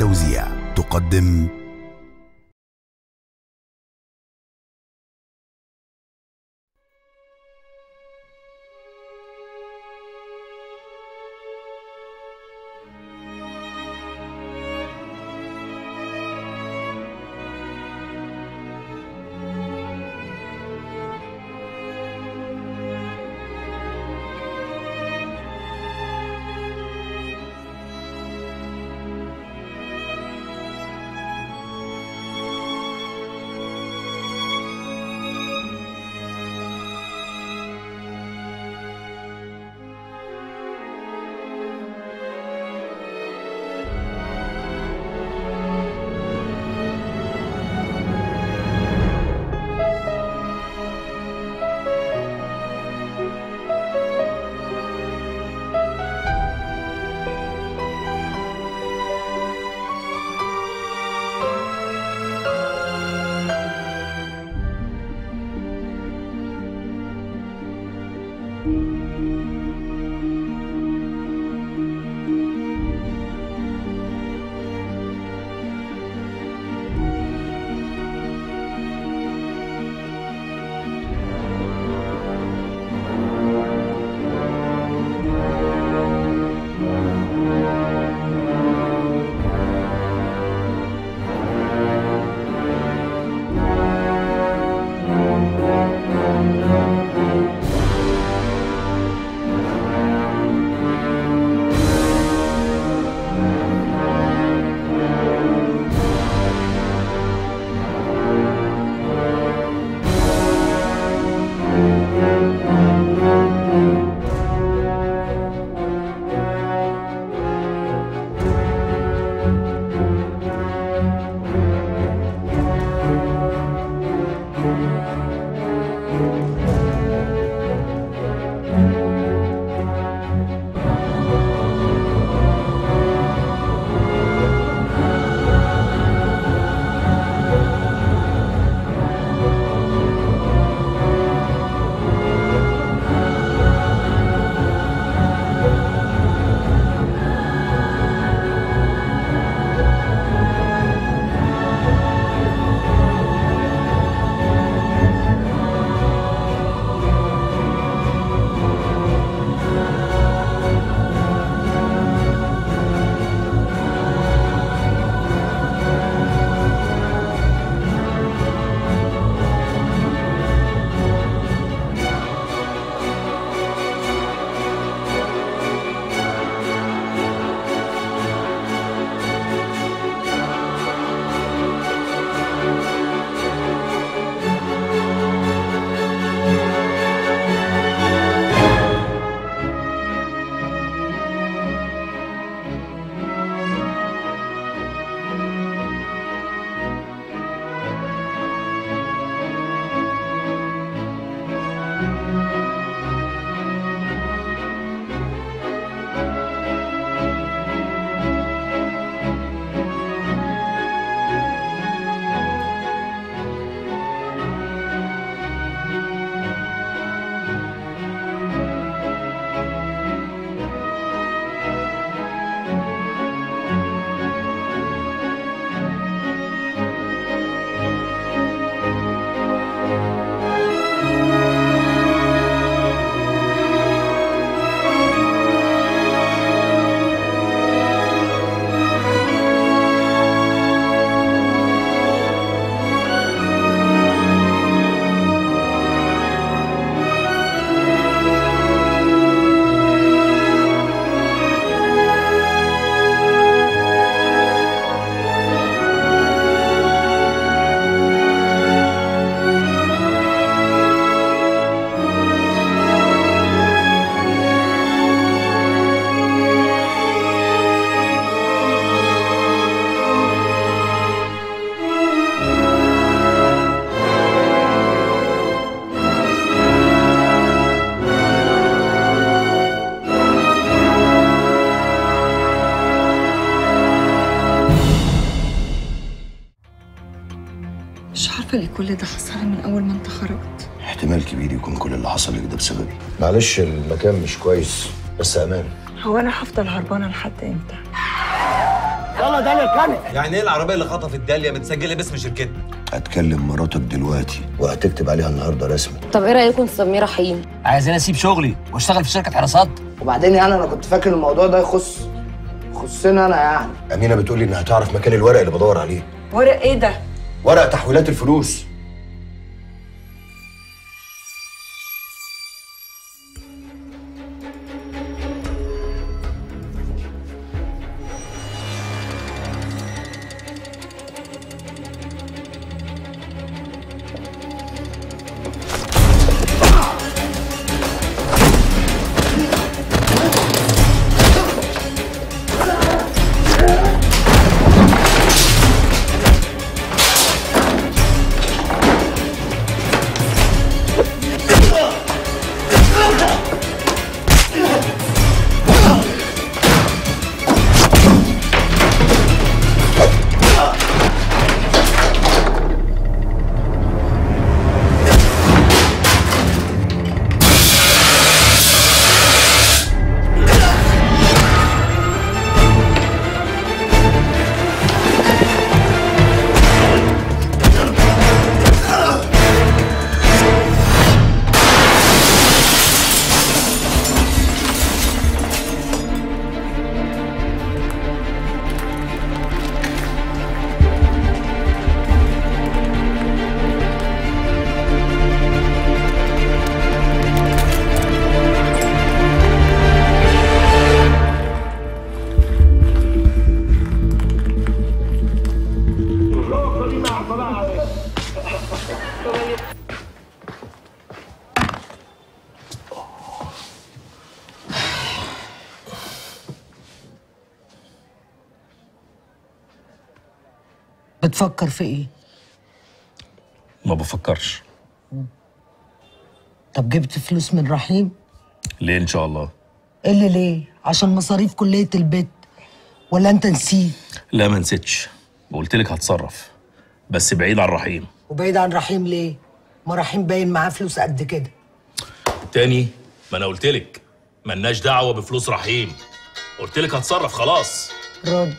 للتوزيع تقدم مش عارفة ليه كل ده حصل لي من أول ما أنت خرجت احتمال كبير يكون كل اللي حصل لك ده بسببي معلش المكان مش كويس بس امان هو أنا هفضل هربانة لحد إمتى؟ يلا داليا اتكلم يعني ايه العربيه اللي خطفت داليا متسجله باسم شركتنا هتكلم مراتك دلوقتي وهتكتب عليها النهارده رسمي طب ايه رايكم تسميه رحيم عايزين اسيب شغلي واشتغل في شركه حراسات وبعدين يعني انا كنت فاكر الموضوع ده يخص يخصني انا يعني امينه بتقولي انها تعرف مكان الورق اللي بدور عليه ورق ايه ده؟ ورق تحويلات الفلوس بتفكر في ايه؟ ما بفكرش طب جبت فلوس من رحيم؟ ليه ان شاء الله ايه اللي ليه؟ عشان مصاريف كلية البيت ولا انت نسيت؟ لا ما نسيتش وقلت لك هتصرف بس بعيد عن رحيم وبعيد عن رحيم ليه؟ ما رحيم باين معاه فلوس قد كده تاني ما انا قلت لك ملناش دعوه بفلوس رحيم قلت لك هتصرف خلاص رد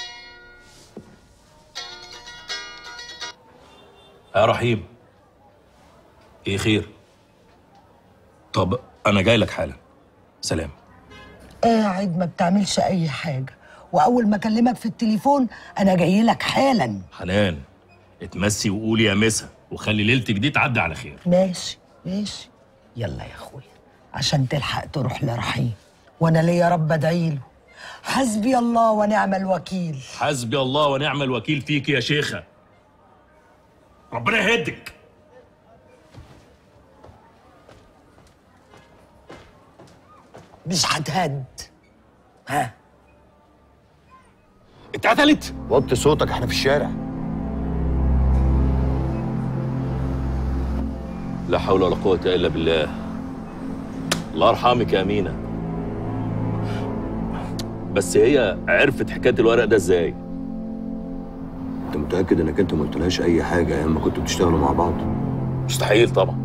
يا رحيم ايه خير طب انا جاي لك حالا سلام قاعد ما بتعملش اي حاجة واول ما اكلمك في التليفون انا جاي لك حالا حنان اتمسي وقولي يا مسا وخلي ليلتك دي تعدي على خير ماشي ماشي يلا يا اخويا عشان تلحق تروح لرحيم وانا ليا رب ادعي له حسبي الله ونعم الوكيل حسبي الله ونعم الوكيل فيك يا شيخه ربنا يهدك مش هتهد ها اتقتلت وطي صوتك احنا في الشارع لا حول ولا قوة إلا بالله الله يرحمك يا أمينة بس هي عرفت حكاية الورق ده إزاي؟ انت متاكد انك انت ما قلتلهاش اي حاجه ايام ما كنتوا بتشتغلوا مع بعض مستحيل طبعا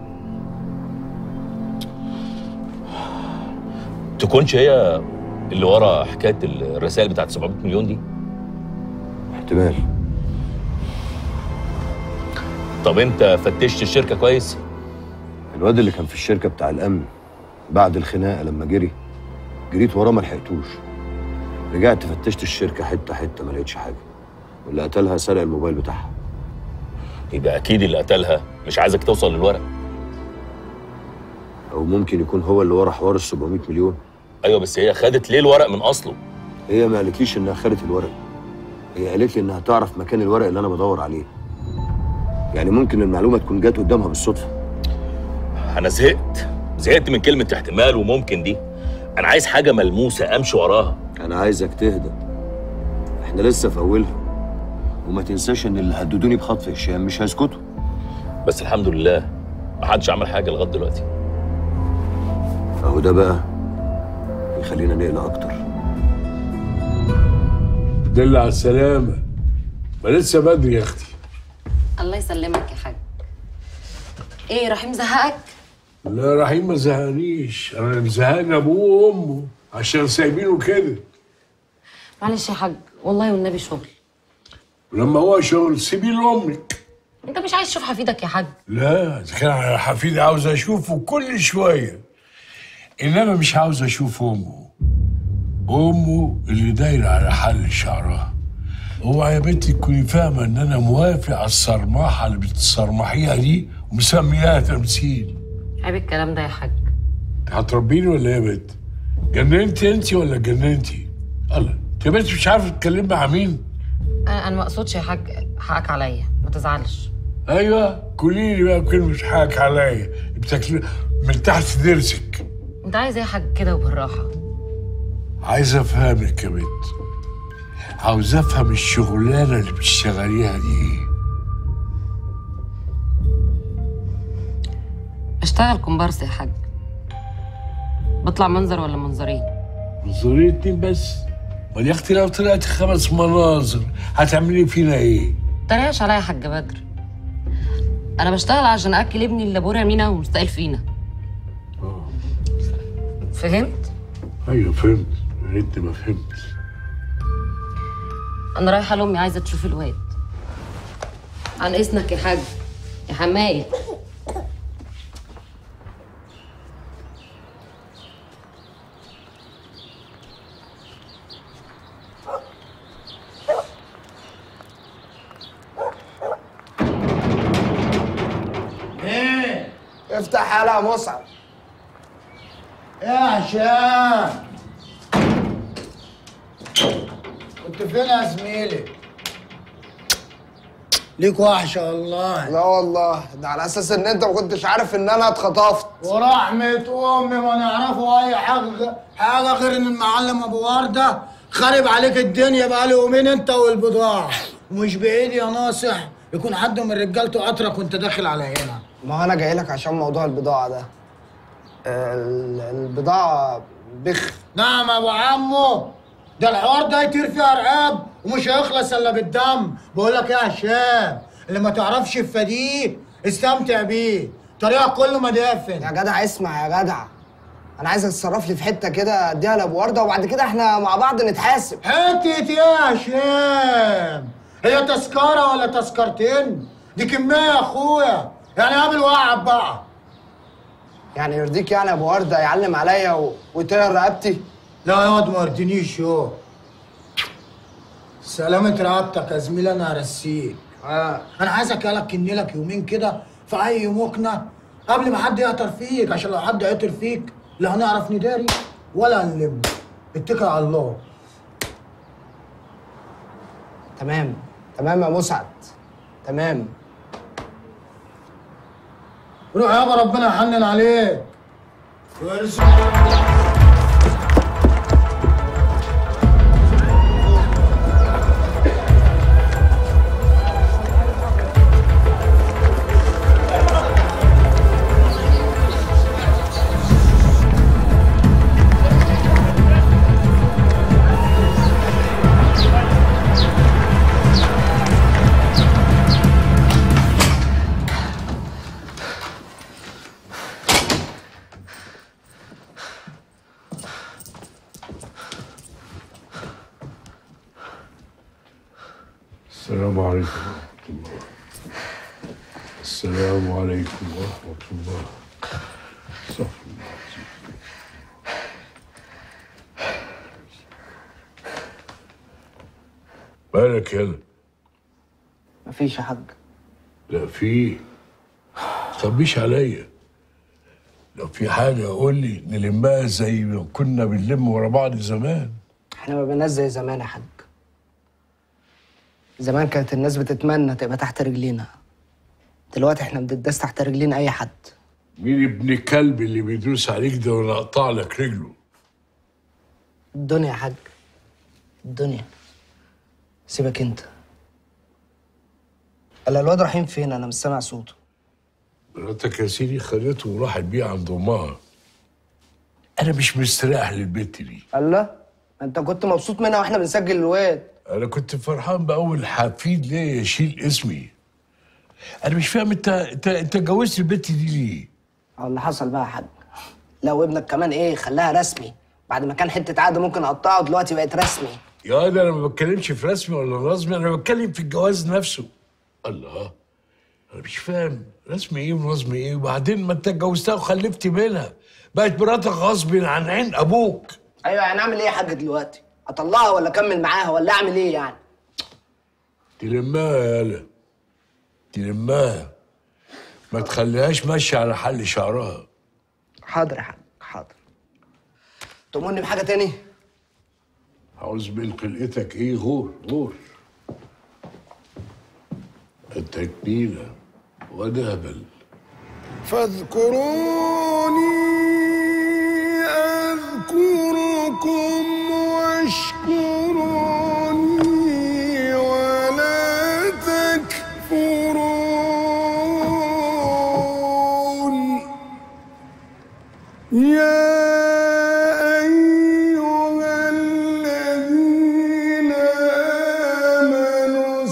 تكونش هي اللي ورا حكاية الرسائل بتاعت 700 مليون دي؟ احتمال طب أنت فتشت الشركة كويس؟ الواد اللي كان في الشركه بتاع الامن بعد الخناقه لما جري جريت وراه ما لحقتوش رجعت فتشت الشركه حته حته ما لقيتش حاجه واللي قتلها سرق الموبايل بتاعها يبقى أكيد اللي قتلها مش عايزك توصل للورق او ممكن يكون هو اللي ورا حوار ال 700 مليون أيوه بس هي خدت ليه الورق من أصله؟ هي ما قالتليش انها خدت الورق هي قالت لي انها تعرف مكان الورق اللي انا بدور عليه يعني ممكن المعلومه تكون جت قدامها بالصدفه أنا زهقت زهقت من كلمة احتمال وممكن دي أنا عايز حاجة ملموسة أمشي وراها انا عايزك تهدى احنا لسه في اولها وما تنساش ان اللي هددوني بخطف هشام مش هيسكتوا بس الحمد لله ما حدش عمل حاجة لغاية دلوقتي اهو ده بقى يخلينا نقلق اكتر دل على السلامة ما لسه بدري يا اختي الله يسلمك يا حاج ايه رحيم زهقك لا رحيم ما زهقنيش انا اللي زهقني ابوه وامه عشان سايبينه كده معلش يا حاج والله والنبي شغل ولما هو شغل سيبيه لامك انت مش عايز تشوف حفيدك يا حاج لا اذا كان على حفيدي عاوز اشوفه كل شويه انما مش عاوز اشوف امه امه اللي دايره على حل شعرها اوعى يا بنتي تكوني فاهمه ان انا موافق على الصرماحه اللي بتصرمحيها دي ومسمياها تمثيل عيب الكلام ده يا حاج هتربيني ولا ايه يا بنت؟ جننتي انت ولا جننتي؟ الله انت يا بنت مش عارفه تتكلمي مع مين؟ انا أنا ما اقصدش يا حاج حقك عليا ما تزعلش ايوه قولي لي بقى كلمه حقك عليا بتاكل من تحت ضرسك انت عايز ايه يا حاج كده وبالراحه عايز افهمك يا بنت عاوز افهم الشغلانه اللي بتشتغليها دي ايه اشتغل كومبارس يا حاج بطلع منظر ولا منظرين منظورين اتنين بس امال يا اختي لو طلعت خمس مناظر هتعملي فينا ايه؟ تريقش عليا يا حاج بدر انا بشتغل عشان اكل ابني اللي ابوه مينا ومستقل فينا فهمت ايوه فهمت يا ريت ما فهمت انا رايحه لامي عايزه تشوف الواد عن اذنك يا حاج يا حمايه ايه افتح يلا يا مصعب ايه يا هشام كنت فين يا زميلي ليك وحشة والله لا والله ده على اساس ان انت ما كنتش عارف ان انا اتخطفت ورحمة أمي ما نعرفوا أي حاجة حاجة غير إن المعلم أبو وردة خارب عليك الدنيا بقاله يومين أنت والبضاعة ومش بعيد يا ناصح يكون حد من رجالته قطرك وأنت داخل على هنا ما هو انا جاي لك عشان موضوع البضاعه ده ال- البضاعه بخ نعم يا أبو عمو ده الحوار ده يطير فيه أرقاب ومش هيخلص إلا بالدم بقول لك إيه يا هشام اللي ما تعرفش الفديه استمتع بيه طريقك كله مدافن يا جدع اسمع يا جدع انا عايزك تتصرف لي في حته كده اديها لابو ورده وبعد كده احنا مع بعض نتحاسب حتة ايه يا هشام؟ هي تذكرة ولا تذكرتين؟ دي كمية يا اخويا، يعني قابل وقعب بقى. يعني يرضيك يعني ابو ورده يعلم عليا و... ويطير رقبتي لا يا واد ما يرضينيش يو. سلامة رقبتك يا زميلي انا هرسيك. آه. انا عايزك يالك لك يومين كده في اي مكنة قبل ما حد يعطر فيك عشان لو حد عطر فيك لا هنعرف نداري ولا هنلم. اتكل على الله. تمام تمام يا مسعد تمام روح يابا ربنا يحنن عليك. ويرزقك. السلام عليكم ورحمة الله السلام عليكم ورحمة الله استغفر الله العظيم. مالك يلا مفيش يا حاج لا في تخبيش عليا لو في حاجة قول لي نلمها زي ما كنا بنلم ورا بعض زمان احنا ما بقيناش زي زمان يا حاج زمان كانت الناس بتتمنى تبقى تحت رجلينا دلوقتي احنا بنداس تحت رجلين اي حد مين ابن كلب اللي بيدوس عليك ده وانا اقطع لك رجله الدنيا يا حاج الدنيا سيبك انت الا الواد رحيم فين انا مش سامع صوته مراتك يا سيدي خدته وراحت بيه عند امها انا مش مستريح للبت دي الله انت كنت مبسوط منها واحنا بنسجل الواد انا كنت فرحان باول حفيد ليا يشيل اسمي انا مش فاهم انت انت انت اتجوزت البت دي ليه او اللي حصل بقى يا حاج لو ابنك كمان ايه خلاها رسمي بعد ما كان حته عقد ممكن اقطعه دلوقتي بقت رسمي يا واد انا ما بتكلمش في رسمي ولا رسمي انا بتكلم في الجواز نفسه الله انا مش فاهم رسمي ايه ونظمي ايه وبعدين ما انت اتجوزتها وخلفت منها بقت مراتك غصب عن عين ابوك ايوه يعني اعمل ايه يا حاج دلوقتي اطلقها ولا اكمل معاها ولا اعمل ايه يعني تلمها يا يالا تلمها ما تخليهاش ماشيه على حل شعرها حاضر يا حاج حاضر تؤمرني بحاجه تاني عاوز من قلقتك ايه غور غور انت كبيرة وانا هبل فاذكروني أذكركم واشكروني ولا تكفرون يا أيها الذين آمنوا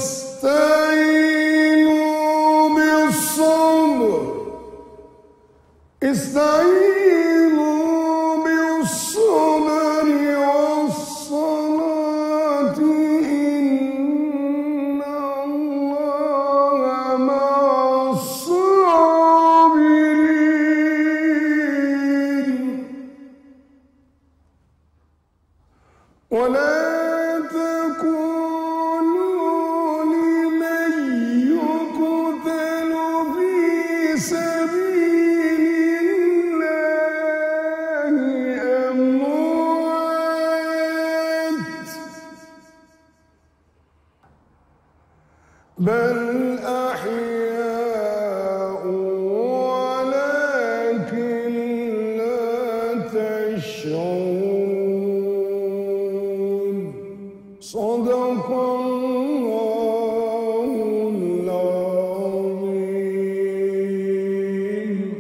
استعينوا بالصبر استعينوا بالصبر والصلاة إن الله مع الصابرين ولا تكونوا لمن يقتل في سبيل الله أموات بل أحياء ولكن لا تشعرون صدق الله العظيم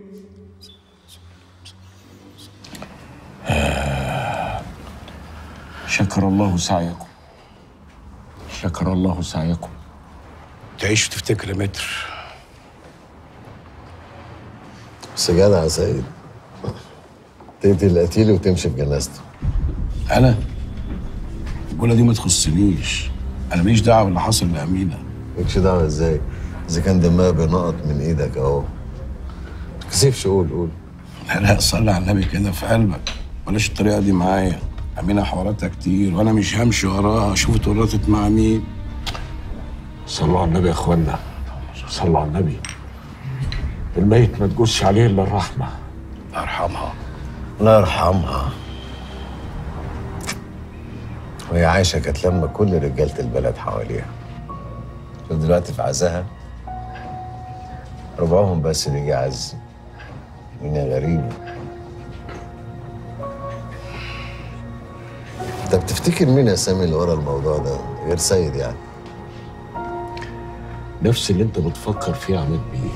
شكر الله سعيكم شكر الله سعيكم تعيش وتفتكر يا متر بس جدع يا سيد تقتل قتيلي وتمشي في جنازته انا الجولة دي ما تخصنيش انا ماليش دعوه باللي حصل لامينه مالكش دعوه ازاي اذا كان دمها بينقط من ايدك اهو ما تكسفش قول قول لا لا صلي على النبي كده في قلبك بلاش الطريقه دي معايا امينه حواراتها كتير وانا مش همشي وراها اشوف اتورطت مع مين صلوا على النبي يا اخوانا صلوا على النبي الميت ما تجوزش عليه الا الرحمه الله يرحمها الله يرحمها وهي عايشة كانت لما كل رجالة البلد حواليها شوف دلوقتي في عزاها ربعهم بس اللي جه عز مين غريبة انت بتفتكر مين يا سامي اللي ورا الموضوع ده غير سيد يعني نفس اللي انت بتفكر فيه يا عماد بيه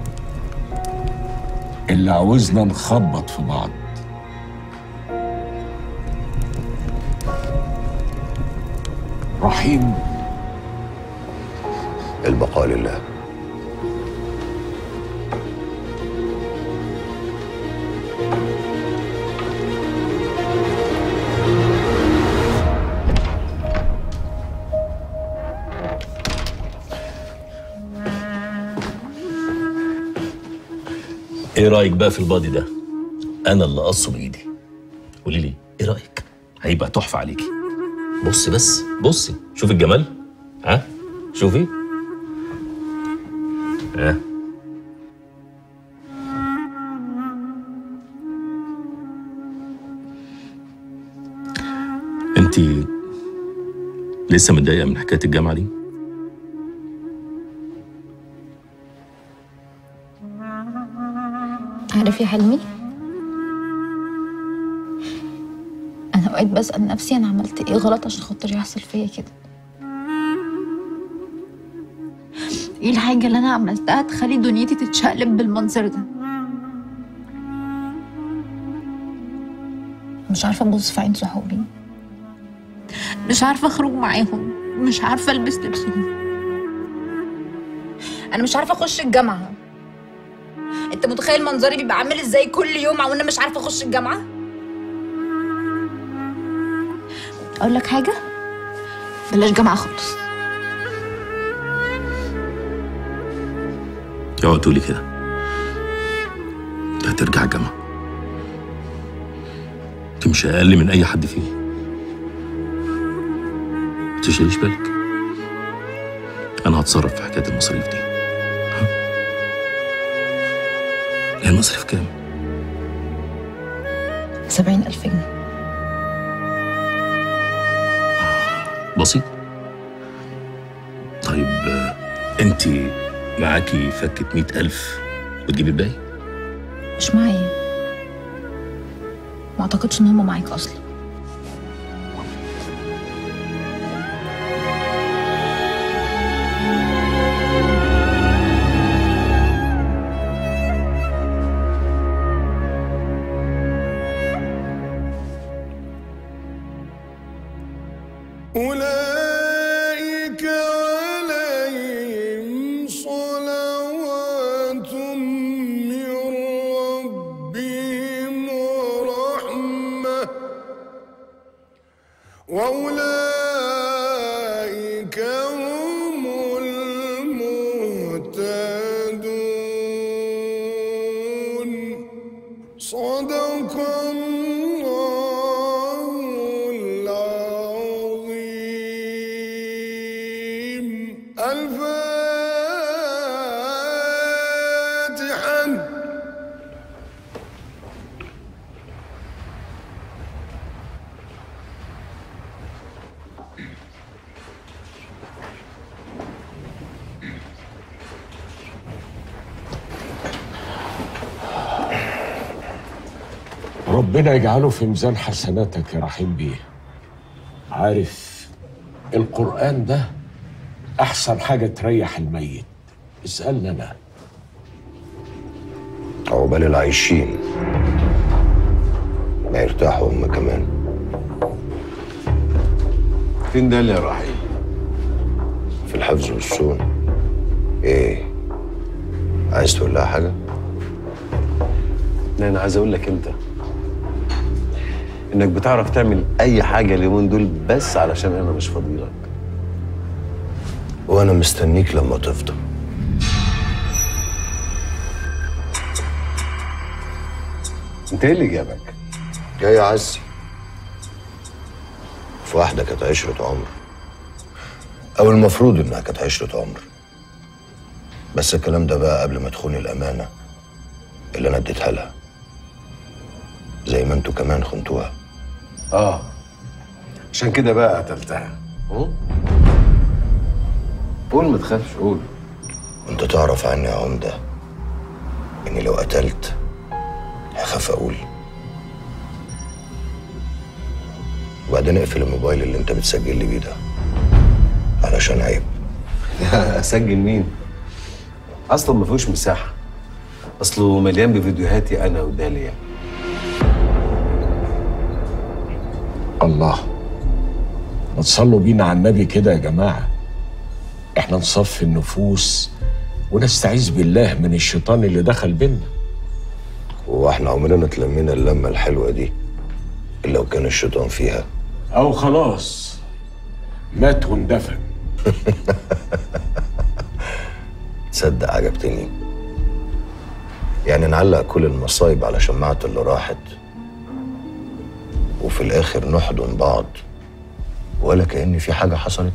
اللي عاوزنا نخبط في بعض رحيم البقاء لله ايه رايك بقى في البادي ده انا اللي قصه بايدي قولي لي ايه رايك هيبقى تحفه عليكي بصي بس بصي شوفي الجمال ها شوفي ها انت لسه متضايقه من حكايه الجامعه دي عارف يا حلمي انا اوقات بسال نفسي انا عملت ايه غلط عشان خاطر يحصل فيا كده ايه الحاجه اللي انا عملتها تخلي دنيتي تتشقلب بالمنظر ده مش عارفه ابص في عين صحابي مش عارفه اخرج معاهم مش عارفه البس لبسهم انا مش عارفه اخش الجامعه انت متخيل منظري بيبقى عامل ازاي كل يوم وانا مش عارفه اخش الجامعه اقول لك حاجه بلاش جامعه خالص اوعى تقولي كده انت هترجع الجامعة انت مش اقل من اي حد فيه ما تشغليش بالك انا هتصرف في حكايه المصاريف دي ها؟ هي المصاريف كام سبعين ألف جنيه بسيط طيب آه، انت معاكي فكة مئة ألف وتجيبي الباقي مش معايا ما اعتقدش ان هم معاك اصلا أولئك عليهم صلوات من ربهم ورحمة وأولئك هم المهتدون صدق الله العظيم الفاتحة ربنا يجعله في ميزان حسناتك يا رحيم بيه عارف القرآن ده أحسن حاجة تريح الميت اسألني أنا عقبال العايشين ما يرتاحوا هم كمان فين ده يا رحيم في الحفظ والصون ايه عايز تقول لها حاجه لا انا عايز اقول لك انت انك بتعرف تعمل اي حاجه اليومين دول بس علشان انا مش فاضيلك وانا مستنيك لما تفضى انت ايه اللي جابك جاي عزي في واحده كانت عشره عمر او المفروض انها كانت عشره عمر بس الكلام ده بقى قبل ما تخون الامانه اللي انا اديتها لها زي ما انتوا كمان خنتوها اه عشان كده بقى قتلتها م? قول ما تخافش قول انت تعرف عني يا عمده اني لو قتلت هخاف اقول وبعدين اقفل الموبايل اللي انت بتسجل لي بيه ده علشان عيب اسجل مين اصلا ما فيهوش مساحه اصله مليان بفيديوهاتي انا وداليا الله ما تصلوا بينا على النبي كده يا جماعة احنا نصفي النفوس ونستعيذ بالله من الشيطان اللي دخل بينا واحنا عمرنا اتلمينا اللمه الحلوه دي الا لو كان الشيطان فيها او خلاص مات واندفن تصدق عجبتني يعني نعلق كل المصايب على شماعة اللي راحت وفي الآخر نحضن بعض ولا كأن في حاجة حصلت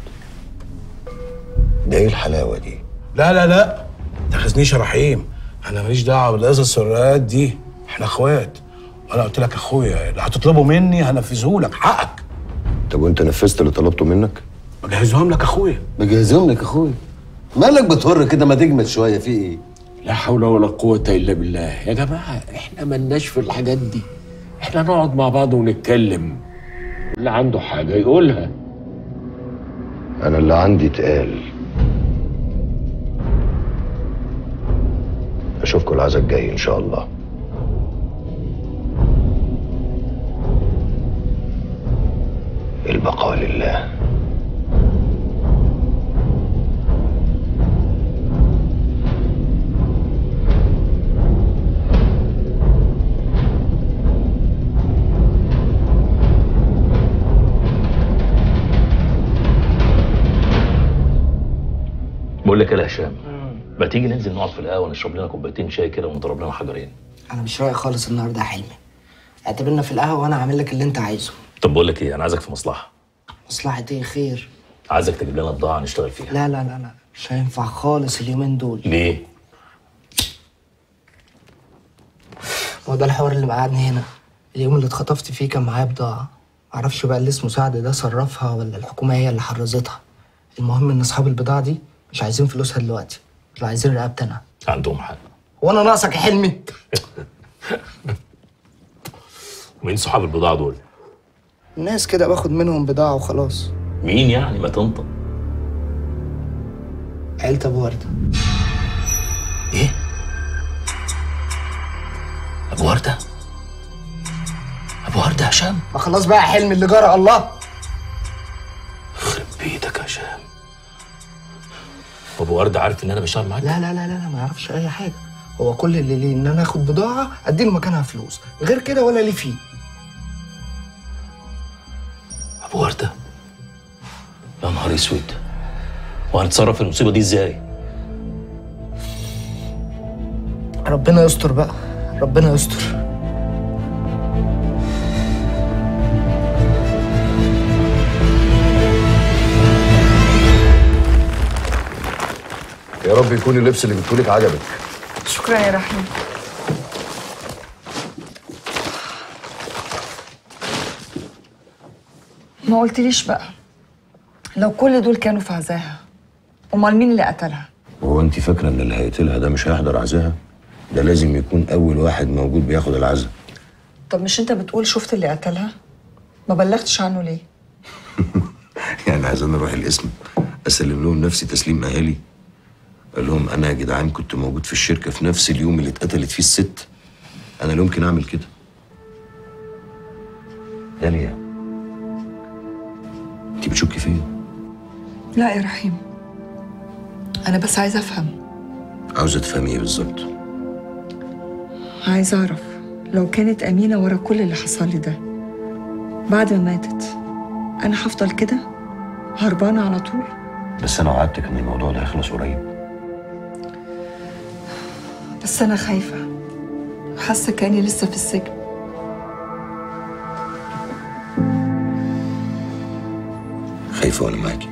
ده ايه الحلاوة دي لا لا لا تاخذنيش يا رحيم انا ماليش دعوه بالقصص السريات دي احنا اخوات وانا قلت لك اخويا اللي هتطلبه مني هنفذه لك حقك طب وانت نفذت اللي طلبته منك بجهزهم لك اخويا بجهزهم لك اخويا مالك بتهر كده ما تجمد شويه في ايه لا حول ولا قوة إلا بالله يا جماعة احنا ملناش في الحاجات دي احنا نقعد مع بعض ونتكلم اللي عنده حاجة يقولها أنا اللي عندي اتقال أشوفكم العزاء الجاي إن شاء الله البقاء لله بقول لك ايه يا هشام ما تيجي ننزل نقعد في القهوه نشرب لنا كوبايتين شاي كده ونضرب لنا حجرين انا مش رايق خالص النهارده يا حلمي اعتبرنا في القهوه وانا هعمل لك اللي انت عايزه طب بقول لك ايه انا عايزك في مصلحه مصلحه ايه خير عايزك تجيب لنا بضاعه نشتغل فيها لا لا لا لا مش هينفع خالص اليومين دول ليه هو ده الحوار اللي مقعدني هنا اليوم اللي اتخطفت فيه كان معايا بضاعة معرفش بقى اللي اسمه سعد ده صرفها ولا الحكومة هي اللي حرزتها المهم ان اصحاب البضاعة دي مش عايزين فلوسها دلوقتي دول عايزين رقبتي انا عندهم حق وانا ناقصك يا حلمي مين صحاب البضاعه دول الناس كده باخد منهم بضاعة وخلاص مين يعني ما تنطق عيلة ابو وردة ابو ورده ابو ورده يا هشام ما خلاص بقى يا حلمي اللي جرى الله بيتك يا هشام ابو ورده عارف ان انا بشتغل معاك لا لا لا لا لا ما يعرفش اي حاجة هو كل اللي ليه ان انا اخد بضاعة اديله مكانها فلوس غير كده ولا ليه فيه ابو ورده يا نهار اسود وهنتصرف في المصيبه دي ازاي ربنا يستر بقى ربنا يستر يا رب يكون اللبس اللي جبتهولك عجبك شكرا يا رحيم ما قلتليش بقى لو كل دول كانوا في عزاها امال مين اللي قتلها وهو انت فاكره ان اللي هيقتلها ده مش هيحضر عزاها ده لازم يكون اول واحد موجود بياخد العزا طب مش انت بتقول شفت اللي قتلها ما بلغتش عنه ليه يعني عايزين اروح القسم اسلم لهم نفسي تسليم اهالي قال لهم انا يا جدعان كنت موجود في الشركه في نفس اليوم اللي اتقتلت فيه الست انا لا يمكن اعمل كده داليا انت بتشكي فيا لا يا رحيم انا بس عايزه افهم عاوزه تفهمي ايه بالظبط عايزه اعرف لو كانت امينه ورا كل اللي حصل لي ده بعد ما ماتت انا هفضل كده هربانه على طول بس انا وعدتك ان الموضوع ده هيخلص قريب بس انا خايفه حاسه كاني لسه في السجن خايفه وانا معاكي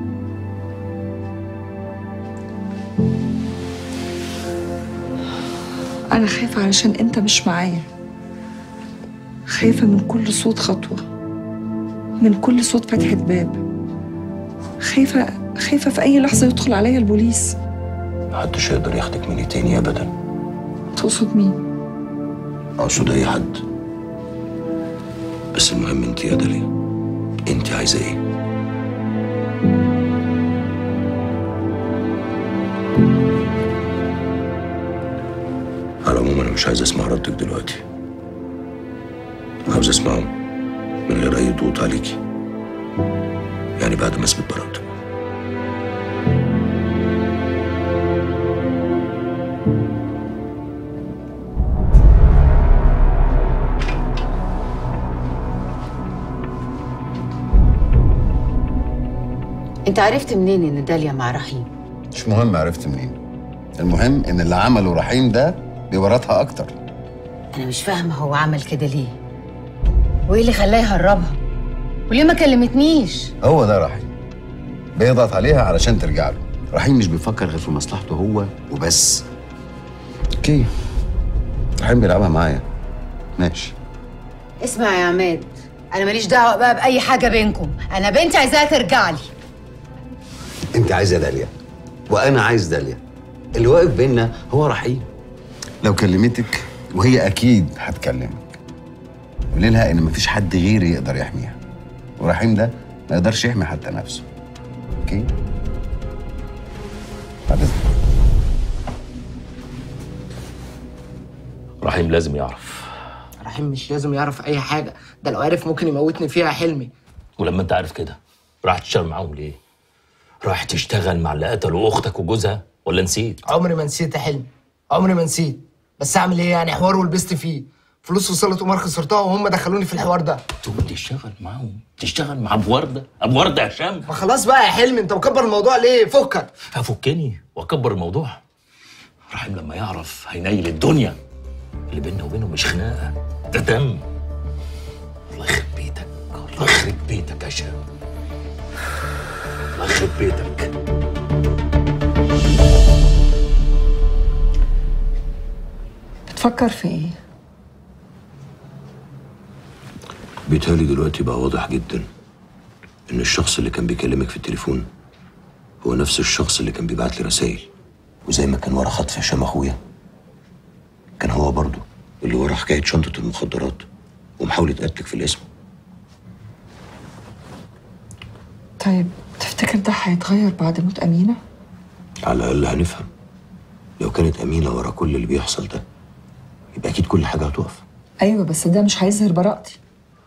انا خايفه علشان انت مش معايا خايفه من كل صوت خطوه من كل صوت فتحه باب خايفه خايفه في اي لحظه يدخل عليا البوليس محدش يقدر ياخدك مني تاني ابدا تقصد مين اقصد اي حد بس المهم انت يا داليا انت عايزه ايه على العموم انا مش عايز اسمع ردك دلوقتي عاوز اسمعه من غير اي ضغوط عليكي يعني بعد ما اثبت براءتك انت عرفت منين ان داليا مع رحيم مش مهم عرفت منين المهم ان اللي عمله رحيم ده بيورطها اكتر انا مش فاهمه هو عمل كده ليه وايه اللي خلاه يهربها وليه ما كلمتنيش هو ده رحيم بيضغط عليها علشان ترجع له رحيم مش بيفكر غير في مصلحته هو وبس اوكي رحيم بيلعبها معايا ماشي اسمع يا عماد انا ماليش دعوه بقى باي حاجه بينكم انا بنتي عايزاها ترجع لي انت عايزه داليا وانا عايز داليا اللي واقف بينا هو رحيم لو كلمتك وهي اكيد هتكلمك قولي لها ان مفيش حد غيري يقدر يحميها ورحيم ده ما يقدرش يحمي حتى نفسه اوكي بعد اذنك رحيم لازم يعرف رحيم مش لازم يعرف اي حاجه ده لو عرف ممكن يموتني فيها يا حلمي ولما انت عارف كده راح تشتغل معاهم ليه راح تشتغل مع اللي قتلوا اختك وجوزها ولا نسيت عمري ما نسيت يا حلمي عمري ما نسيت بس اعمل ايه يعني حوار ولبست فيه فلوس وصلت قمار خسرتها وهم دخلوني في الحوار ده تقوم تشتغل معاهم تشتغل مع ابو ورده ابو ورده يا هشام ما خلاص بقى يا حلمي انت مكبر الموضوع ليه فكك هفكني واكبر الموضوع رحيم لما يعرف هينيل الدنيا اللي بيننا وبينه مش خناقه ده دم الله يخرب بيتك الله يخرب بيتك يا هشام الله يخرب بيتك بتفكر في ايه؟ بيتهيألي دلوقتي بقى واضح جدا إن الشخص اللي كان بيكلمك في التليفون هو نفس الشخص اللي كان بيبعت لي رسايل وزي ما كان ورا خطف هشام أخويا كان هو برضه اللي ورا حكاية شنطة المخدرات ومحاولة قتلك في الاسم طيب تفتكر ده هيتغير بعد موت أمينة؟ على الأقل هنفهم لو كانت أمينة ورا كل اللي بيحصل ده يبقى أكيد كل حاجة هتقف أيوة بس ده مش هيظهر براءتي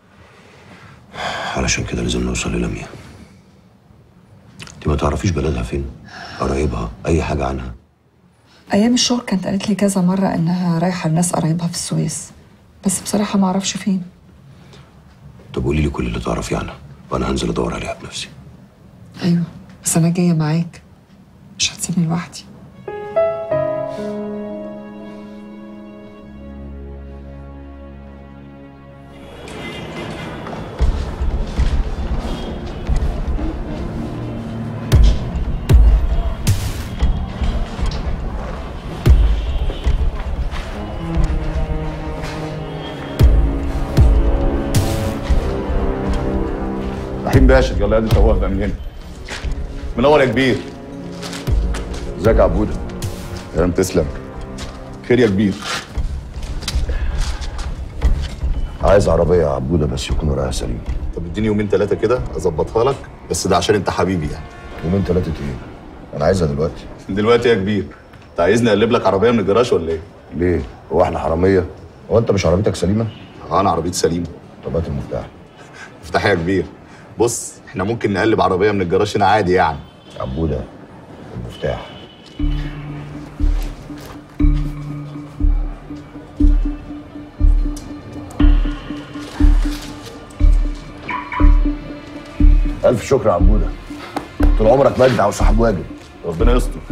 علشان كده لازم نوصل للميا انت ما تعرفيش بلدها فين قرايبها اي حاجه عنها أيام الشغل كانت قالت لي كذا مرة إنها رايحة لناس قرايبها في السويس بس بصراحة ما أعرفش فين طب قولي لي كل اللي تعرفيه عنها وانا هنزل ادور عليها بنفسي أيوة بس أنا جاية معاك مش هتسيبني لوحدي رحيم باشا يلا يا دي توه بقى من هنا منور يا كبير ازيك يا عبوده يا عم تسلم خير يا كبير عايز عربيه يا عبوده بس يكون وراها سليم طب اديني يومين ثلاثه كده اظبطها لك بس ده عشان انت حبيبي يعني يومين ثلاثه ايه انا عايزها دلوقتي دلوقتي يا كبير انت عايزني اقلب لك عربيه من الجراج ولا ايه ليه هو احنا حراميه هو انت مش عربيتك سليمه اه انا عربيتي سليمه طب هات المفتاح افتح يا كبير بص احنا ممكن نقلب عربيه من الجراج هنا عادي يعني عبوده المفتاح الف شكر يا عبوده طول عمرك مجدع وصاحب واجب ربنا يستر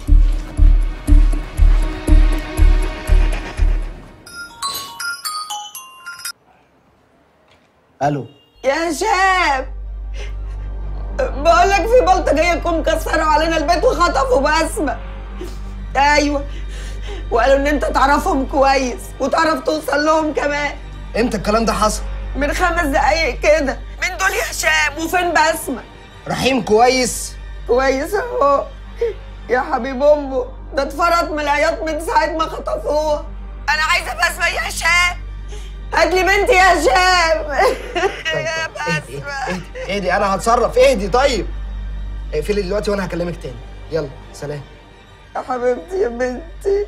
الو يا هشام بقول لك في بلطجيه جم كسروا علينا البيت وخطفوا بسمه ايوه وقالوا ان انت تعرفهم كويس وتعرف توصل لهم كمان امتى الكلام ده حصل من خمس دقايق كده مين دول يا هشام وفين بسمه رحيم كويس كويس اهو يا حبيب امه ده اتفرط من العياط من ساعه ما خطفوها انا عايزه بسمه يا هشام هات لي بنتي يا هشام يا بسمه اهدي انا هتصرف اهدي طيب اقفلي دلوقتي وانا هكلمك تاني يلا سلام يا حبيبتي يا بنتي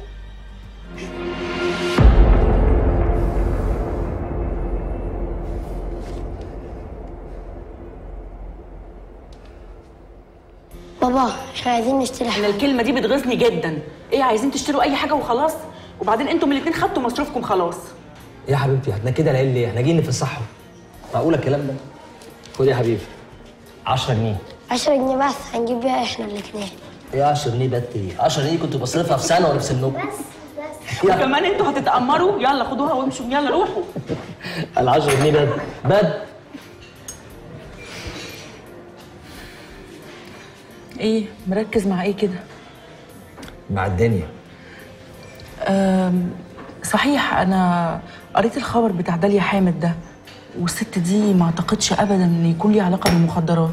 بابا احنا عايزين نشتري انا الكلمه دي بتغيظني جدا ايه عايزين تشتروا اي حاجه وخلاص وبعدين انتم الاثنين خدتوا مصروفكم خلاص يا حبيبتي احنا كده العيال ليه؟ احنا جايين نفسحهم معقول الكلام ده؟ خد يا حبيبي 10 جنيه 10 جنيه بس هنجيب بيها احنا الاثنين ايه 10 جنيه بت ايه؟ 10 جنيه كنت بصرفها في سنه ولا في سنكم؟ وكمان انتوا هتتامروا يلا خدوها وامشوا يلا روحوا ال 10 جنيه بد بد ايه مركز مع ايه كده مع الدنيا أم، صحيح انا قريت الخبر بتاع داليا حامد ده والست دي ما اعتقدش ابدا ان يكون ليها علاقه بالمخدرات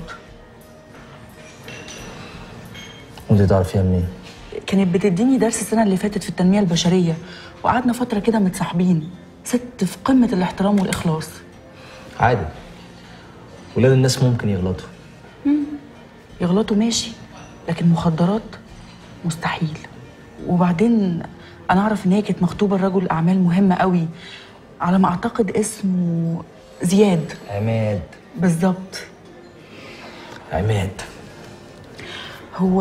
وانت تعرفيها منين؟ كانت بتديني درس السنه اللي فاتت في التنميه البشريه وقعدنا فتره كده متصاحبين ست في قمه الاحترام والاخلاص عادي ولاد الناس ممكن يغلطوا مم. يغلطوا ماشي لكن مخدرات مستحيل وبعدين انا اعرف ان هي كانت مخطوبه لرجل اعمال مهم قوي على ما اعتقد اسمه زياد عماد بالظبط عماد هو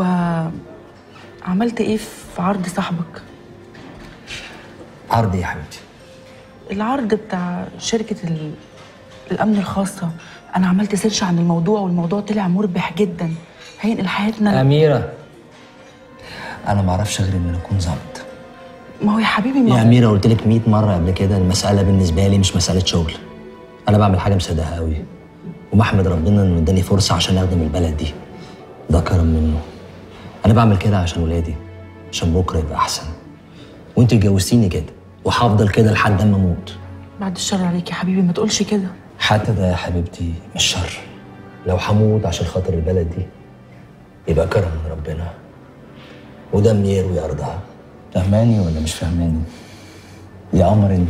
عملت ايه في عرض صاحبك عرض إيه يا حبيبتي العرض بتاع شركة ال... الأمن الخاصة أنا عملت سيرش عن الموضوع والموضوع طلع مربح جدا هينقل حياتنا أميرة أنا ما أعرفش غير إن أكون ظابط ما هو يا حبيبي ما يا هو- أميرة قلت لك 100 مرة قبل كده المسألة بالنسبة لي مش مسألة شغل أنا بعمل حاجة مصدقها قوي وبحمد ربنا إنه اداني فرصة عشان أخدم البلد دي ده كرم منه أنا بعمل كده عشان ولادي عشان بكرة يبقى أحسن وأنت اتجوزتيني كده وهفضل كده لحد ما أموت بعد الشر عليك يا حبيبي ما تقولش كده حتى ده يا حبيبتي مش شر لو هموت عشان خاطر البلد دي يبقى كرم من ربنا ودم يروي أرضها فهماني ولا مش فهماني؟ يا قمر انت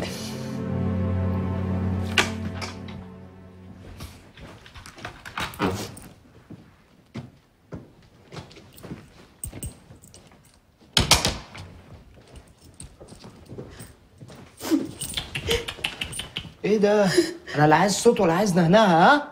ايه ده؟ انا لا عايز صوت ولا عايز نهنها ها؟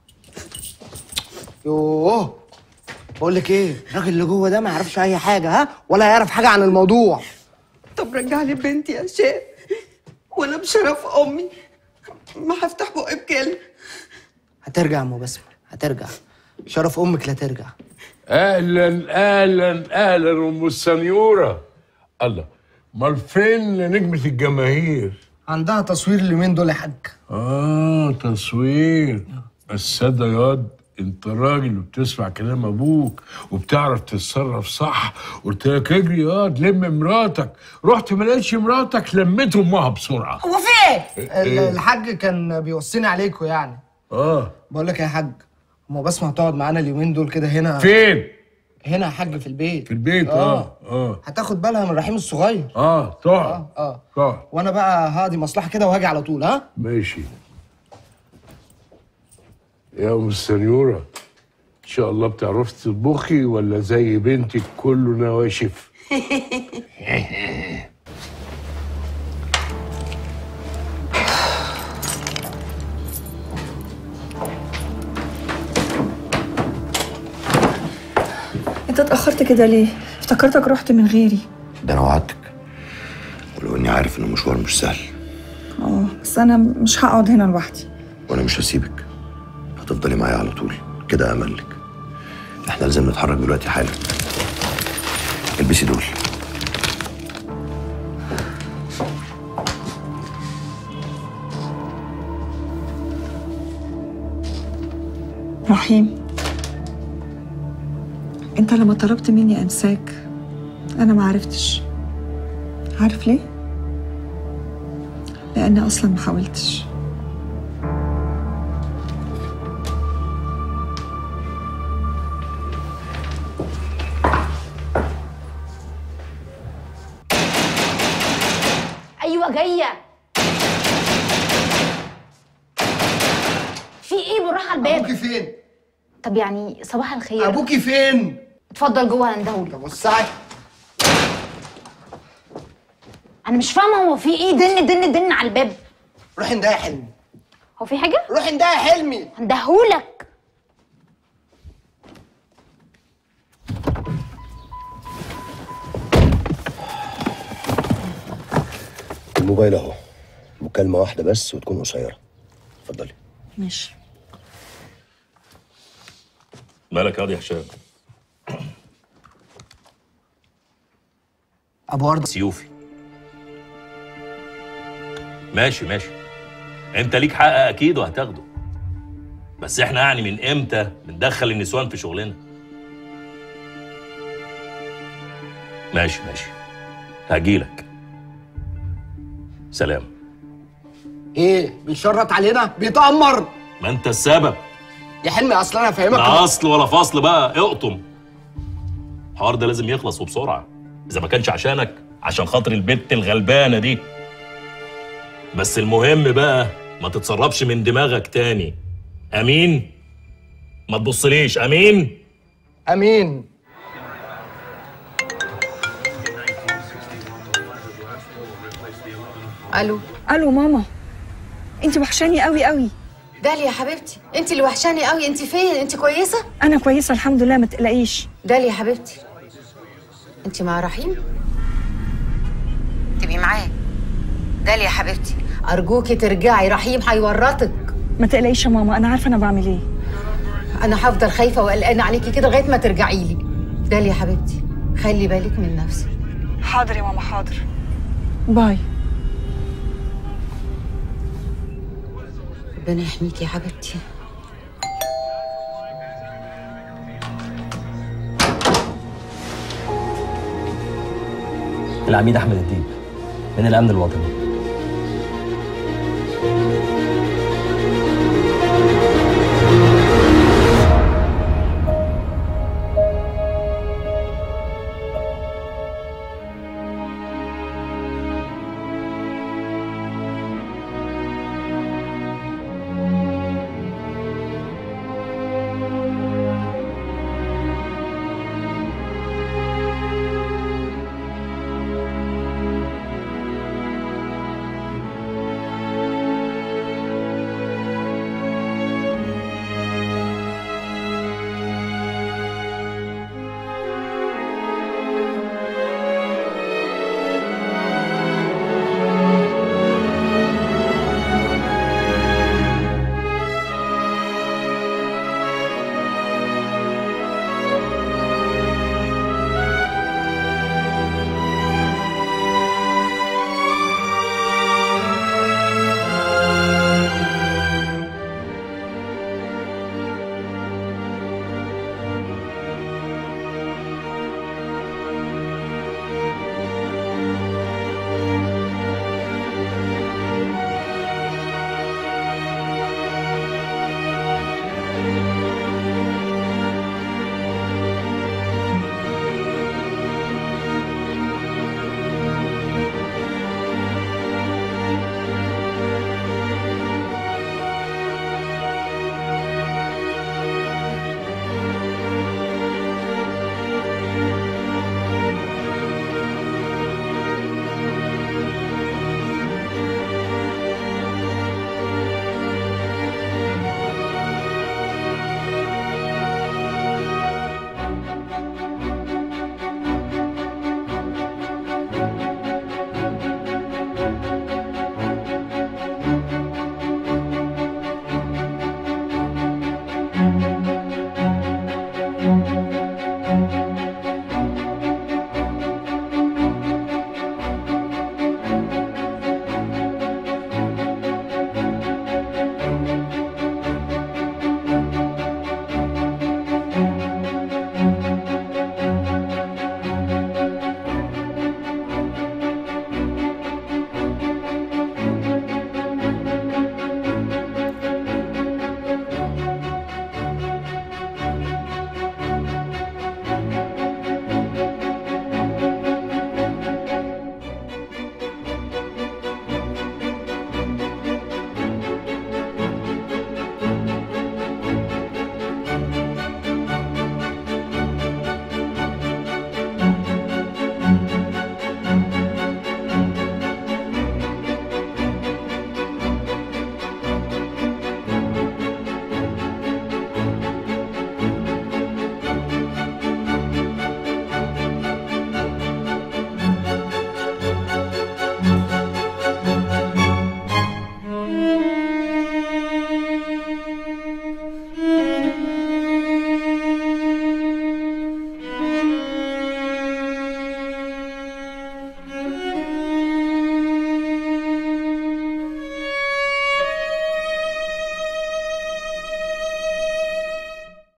يوه بقول لك ايه؟ الراجل اللي جوه ده ما يعرفش اي حاجه ها؟ ولا يعرف حاجه عن الموضوع طب رجع لي بنتي يا شيخ وانا بشرف امي ما هفتح بقي بكلمه هترجع يا ام بسمه هترجع شرف امك لا ترجع اهلا اهلا اهلا ام السنيوره الله امال فين نجمه الجماهير عندها تصوير اليومين دول يا حاج اه تصوير بس ده ياض انت راجل وبتسمع كلام ابوك وبتعرف تتصرف صح قلت لك اجري ياض لم مراتك رحت ما لقيتش مراتك لميت امها بسرعه هو في ايه؟ إيه؟ الحاج كان بيوصيني عليكم يعني اه بقول لك يا حاج ام بسمه هتقعد معانا اليومين دول كده هنا فين؟ هنا يا حاج في البيت في البيت اه اه هتاخد بالها من رحيم الصغير اه تقعد اه تقعد وانا بقى هقضي مصلحه كده وهاجي على طول ها ماشي يا ام السنيوره ان شاء الله بتعرفي تطبخي ولا زي بنتك كله نواشف انت اتاخرت كده ليه افتكرتك رحت من غيري ده انا وعدتك ولو اني عارف انه مشوار مش سهل اه بس انا مش هقعد هنا لوحدي وانا مش هسيبك هتفضلي معايا على طول كده امل لك احنا لازم نتحرك دلوقتي حالا البسي دول رحيم انت لما طلبت مني انساك انا ما عرفتش عارف ليه لاني اصلا ما حاولتش ايوه جايه في ايه بالراحه على الباب ابوكي فين؟ طب يعني صباح الخير ابوكي فين؟ اتفضل جوه هندهولي طب وسعي انا مش فاهمه هو في ايه دن دن دن على الباب روحي انده يا حلمي هو في حاجه روحي انده يا حلمي هندهولك الموبايل اهو مكالمة واحدة بس وتكون قصيرة اتفضلي ماشي مالك ياض يا هشام ابو ارض سيوفي ماشي ماشي انت ليك حق اكيد وهتاخده بس احنا يعني من امتى بندخل النسوان في شغلنا ماشي ماشي هجيلك سلام ايه بيشرط علينا بيتأمر ما انت السبب يا حلمي اصل انا فاهمك لا اصل ولا فصل بقى اقطم الحوار ده لازم يخلص وبسرعه اذا ما كانش عشانك عشان خاطر البت الغلبانه دي بس المهم بقى ما تتصرفش من دماغك تاني امين ما تبصليش امين امين الو الو ماما انت وحشاني قوي قوي داليا يا حبيبتي انت اللي وحشاني قوي انت فين انت كويسه انا كويسه الحمد لله ما تقلقيش داليا يا حبيبتي انت مع رحيم تبقي معاه داليا يا حبيبتي ارجوكي ترجعي رحيم هيورطك ما تقلقيش يا ماما انا عارفه انا بعمل ايه انا هفضل خايفه وقلقانه عليكي كده لغايه ما ترجعي لي داليا يا حبيبتي خلي بالك من نفسك حاضر يا ماما حاضر باي ربنا يحميكي يا حبيبتي العميد احمد الديب من الامن الوطني